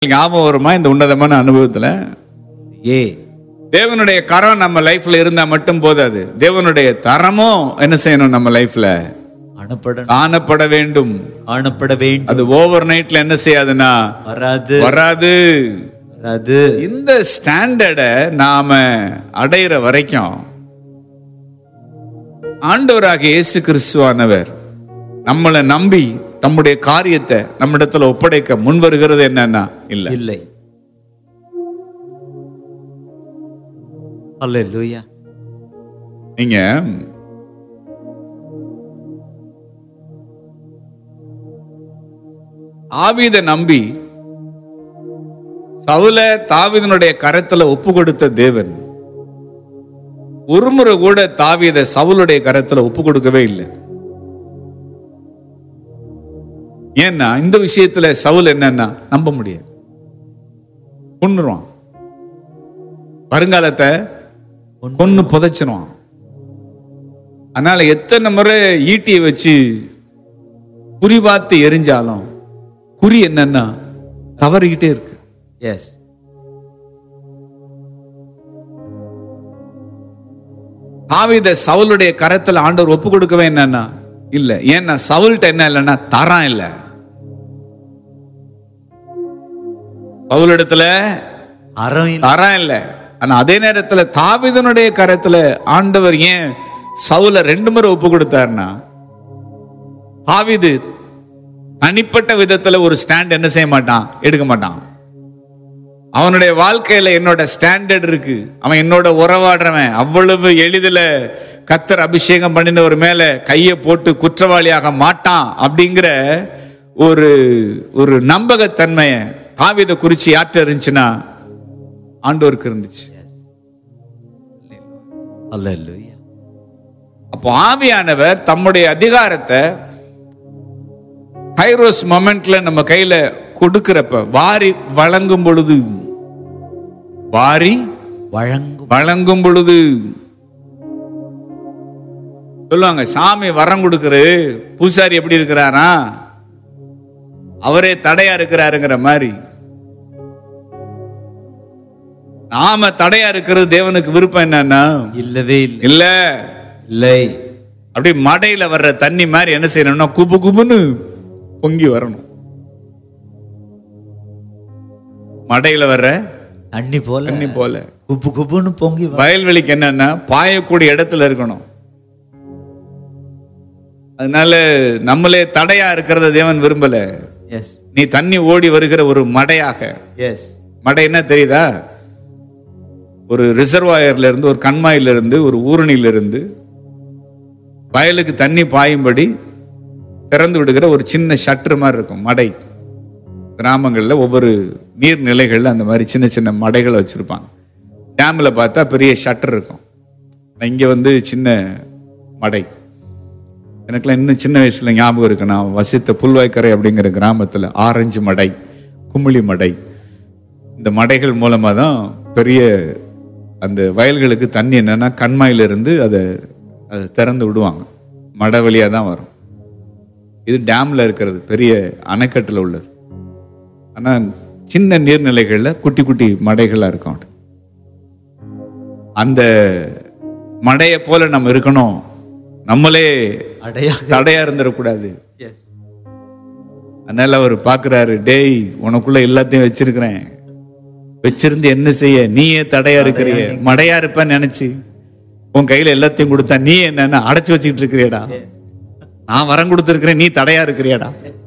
ஞாபகம் வருமா இந்த உன்னதமான அனுபவத்துல ஏ தேவனுடைய கரம் நம்ம லைஃப்ல இருந்தா மட்டும் போதாது தேவனுடைய தரமும் என்ன செய்யணும் நம்ம லைஃப்ல அனுப்பட காணப்பட வேண்டும் காணப்பட வேண்டும் அது ஓவர் நைட்ல என்ன செய்யாதுன்னா வராது வராது வராது இந்த ஸ்டாண்டர்டை நாம அடையிற வரைக்கும் ஆண்டவராகிய இயேசு கிறிஸ்துவானவர் நம்மளை நம்பி தம்முடைய காரியத்தை நம்மிடத்துல ஒப்படைக்க முன் வருகிறது என்னன்னா இல்ல இல்லை அல்லேலூயா நீங்க ஆவீத நம்பி சவுல தாவீதனுடைய கரத்துல ஒப்பு கொடுத்த தேவன் ஒருமுறை கூட தாவீத சவுலுடைய கரத்துல ஒப்பு கொடுக்கவே இல்லை ஏன்னா இந்த விஷயத்துல சவுல் என்னன்னா நம்ப முடியாது கொன்னுருவான் வருங்காலத்தை கொன்னு புதைச்சிருவான் அதனால எத்தனை முறை ஈட்டியை வச்சு குறி பார்த்து எரிஞ்சாலும் குறி என்னன்னா தவறிக்கிட்டே இருக்கு எஸ் தாவீத சவுலுடைய கரத்துல ஆண்டவர் ஒப்பு கொடுக்கவே என்னன்னா இல்ல ஏன்னா சவுல்ட்ட என்ன இல்லைன்னா தரம் இல்ல சவுலிடத்துல அறம் இல்லை. தரம் இல்ல ஆனா அதே நேரத்துல தாவீதனுடைய கரத்துல ஆண்டவர் ஏன் சவுல ரெண்டு முறை ஒப்பு கொடுத்தாருன்னா தாவீது தனிப்பட்ட விதத்துல ஒரு ஸ்டாண்ட் என்ன செய்ய மாட்டான் எடுக்க மாட்டான் அவனுடைய வாழ்க்கையில என்னோட ஸ்டாண்டர்ட் இருக்கு அவன் என்னோட உறவாடுறவன் அவ்வளவு எளிதில கத்தர் அபிஷேகம் பண்ணினவர் மேல கையை போட்டு குற்றவாளியாக மாட்டான் அப்படிங்கிற ஒரு ஒரு நம்பகத்தன்மையை தாவீதை குறிச்சு யார்கிட்ட இருந்துச்சுன்னா ஆண்டவருக்கு இருந்துச்சு அல்லேலூயா அப்போ ஆவியானவர் தம்முடைய அதிகாரத்தை கைரோஸ் மொமெண்ட்ல நம்ம கையில கொடுக்கிறப்ப வாரி வழங்கும் பொழுது வாரி வழங்கும் வழங்கும் பொழுது சொல்லுவாங்க சாமி வரம் கொடுக்குறது பூசாரி எப்படி இருக்கிறாரா அவரே தடையா இருக்கிறாருங்கிற மாதிரி நாம தடையா இருக்கிறது தேவனுக்கு விருப்பம் என்னன்னா இல்லவே இல்லை இல்ல இல்லை அப்படி மடையில வர்ற தண்ணி மாதிரி என்ன செய்யணும்னா குபு குபுன்னு பொங்கி வரணும் மடையில வர்ற தண்ணி போல தண்ணி போல குப்பு குப்புன்னு பொங்கி வ- வயல்வெளிக்கு என்னன்னா பாயக்கூடிய இடத்துல இருக்கணும் அதனால நம்மளே தடையா இருக்கிறத தேவன் விரும்பல எஸ் நீ தண்ணி ஓடி வருகிற ஒரு மடையாக எஸ் மடை என்ன தெரியுதா ஒரு ரிசர்வாயர்ல இருந்து ஒரு கண்மாயில இருந்து ஒரு ஊரணியில இருந்து வயலுக்கு தண்ணி பாயும்படி திறந்து விடுகிற ஒரு சின்ன ஷட்டர் மாதிரி இருக்கும் மடை கிராமங்கள்ல ஒவ்வொரு நீர்நிலைகள்ல அந்த மாதிரி சின்ன சின்ன மடைகளை வச்சிருப்பாங்க டேம்ல பார்த்தா பெரிய ஷட்டர் இருக்கும் இங்க வந்து சின்ன மடை எனக்குலாம் இன்னும் சின்ன வயசுல ஞாபகம் இருக்கு நான் வசித்த புல்வாய்க்கரை அப்படிங்கிற கிராமத்துல ஆரஞ்சு மடை குமிழி மடை இந்த மடைகள் மூலமா தான் பெரிய அந்த வயல்களுக்கு தண்ணி என்னன்னா கண்மாயில இருந்து அதை அதை திறந்து விடுவாங்க மடை வழியா தான் வரும் இது டேம்ல இருக்கிறது பெரிய அணைக்கட்டுல உள்ளது ஆனா சின்ன நீர்நிலைகள்ல குட்டி குட்டி மடைகளா இருக்கும் அந்த மடையை போல நம்ம இருக்கணும் நம்மளே அடையா தடையா இருந்துடக்கூடாது எஸ் அதனால அவர் பாக்குறாரு டேய் உனக்குள்ள எல்லாத்தையும் வச்சிருக்கிறேன் வச்சிருந்து என்ன செய்ய நீயே தடையா இருக்கிறிய மடையா இருப்பேன்னு நினைச்சு உன் கையில எல்லாத்தையும் கொடுத்தா நீ என்னன்னா அடைச்சு வச்சுக்கிட்டு இருக்கிறியடா நான் வரம் கொடுத்துருக்கிறேன் நீ தடையா இருக்கிறியாடா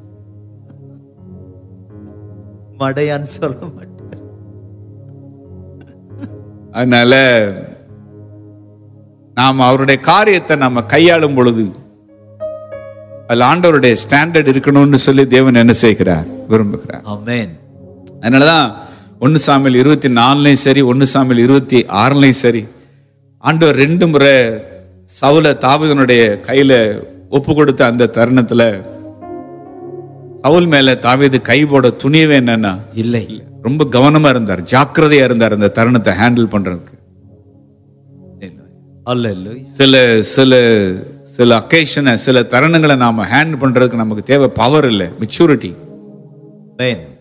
மடையான்னு சொல்ல மாட்டேன் அதனால நாம் அவருடைய காரியத்தை நம்ம கையாளும் பொழுது அதுல ஆண்டவருடைய ஸ்டாண்டர்ட் இருக்கணும்னு சொல்லி தேவன் என்ன செய்கிறார் விரும்புகிறார் ஆமென் அதனாலதான் ஒன்னு சாமியில் இருபத்தி நாலுலையும் சரி ஒன்னு சாமியில் இருபத்தி ஆறுலையும் சரி ஆண்டவர் ரெண்டு முறை சவுல தாவீதனுடைய கையில ஒப்பு கொடுத்த அந்த தருணத்துல சவுல் மேல தாவீது கை போட துணியவே என்னன்னா இல்லை ரொம்ப கவனமா இருந்தார் ஜாக்கிரதையா இருந்தார் அந்த தருணத்தை ஹேண்டில் பண்றதுக்கு அல்லேலூயா சில சில சில அக்கேஷனை சில தருணங்களை நாம ஹேண்டில் பண்றதுக்கு நமக்கு தேவை பவர் இல்லை மெச்சூரிட்டி ஆமென்